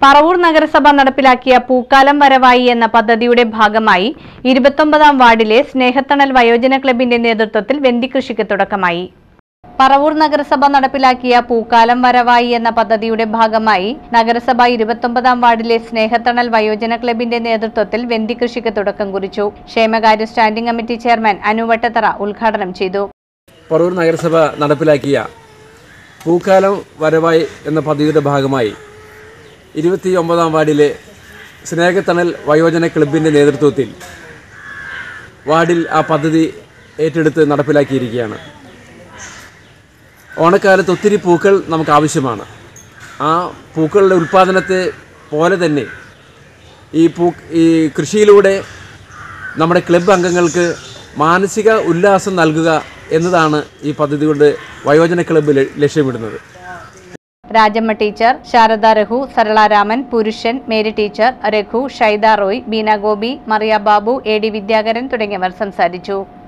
പറവൂർ നഗരസഭ നടപ്പിലാക്കിയ പൂക്കാലം വരവായി എന്ന പദ്ധതിയുടെ ഭാഗമായി ഇരുപത്തൊമ്പതാം വാർഡിലെ സ്നേഹത്തണൽ വയോജന ക്ലബിന്റെ നേതൃത്വത്തിൽ വെന്തികൃഷിക്ക് തുടക്കമായി പറവൂർ നഗരസഭ നടപ്പിലാക്കിയ പൂക്കാലം വരവായി എന്ന പദ്ധതിയുടെ ഭാഗമായി നഗരസഭ ഇരുപത്തൊമ്പതാം വാർഡിലെ സ്നേഹത്തണൽ വയോജന ക്ലബിന്റെ നേതൃത്വത്തിൽ വെന്തികൃഷിക്ക് തുടക്കം കുറിച്ചു ക്ഷേമകാര്യ സ്റ്റാൻഡിംഗ് കമ്മിറ്റി ചെയർമാൻ അനുവട്ടത്തറ ഉദ്ഘാടനം ചെയ്തു പറവൂർ നഗരസഭ നടപ്പിലാക്കിയ പൂക്കാലം വരവായി എന്ന പദ്ധതിയുടെ ഭാഗമായി ഇരുപത്തി ഒമ്പതാം വാർഡിലെ സ്നേഹത്തണൽ വയോജന ക്ലബിൻ്റെ നേതൃത്വത്തിൽ വാർഡിൽ ആ പദ്ധതി ഏറ്റെടുത്ത് നടപ്പിലാക്കിയിരിക്കുകയാണ് ഓണക്കാലത്ത് ഒത്തിരി പൂക്കൾ നമുക്ക് ആവശ്യമാണ് ആ പൂക്കളുടെ ഉൽപ്പാദനത്തെ പോലെ തന്നെ ഈ പൂ ഈ കൃഷിയിലൂടെ നമ്മുടെ ക്ലബ് അംഗങ്ങൾക്ക് മാനസിക ഉല്ലാസം നൽകുക എന്നതാണ് ഈ പദ്ധതി കൊണ്ട് വയോജന ക്ലബ്ബ് ല- ലക്ഷ്യമിടുന്നത് Rajamma teacher Sharada Raghu Saralaraman Purushan Mary teacher Raghu Shaida Roy Beena Gopi Mariya Babu A D Vidyakaran തുടങ്ങിയവർ സംസാരിച്ചു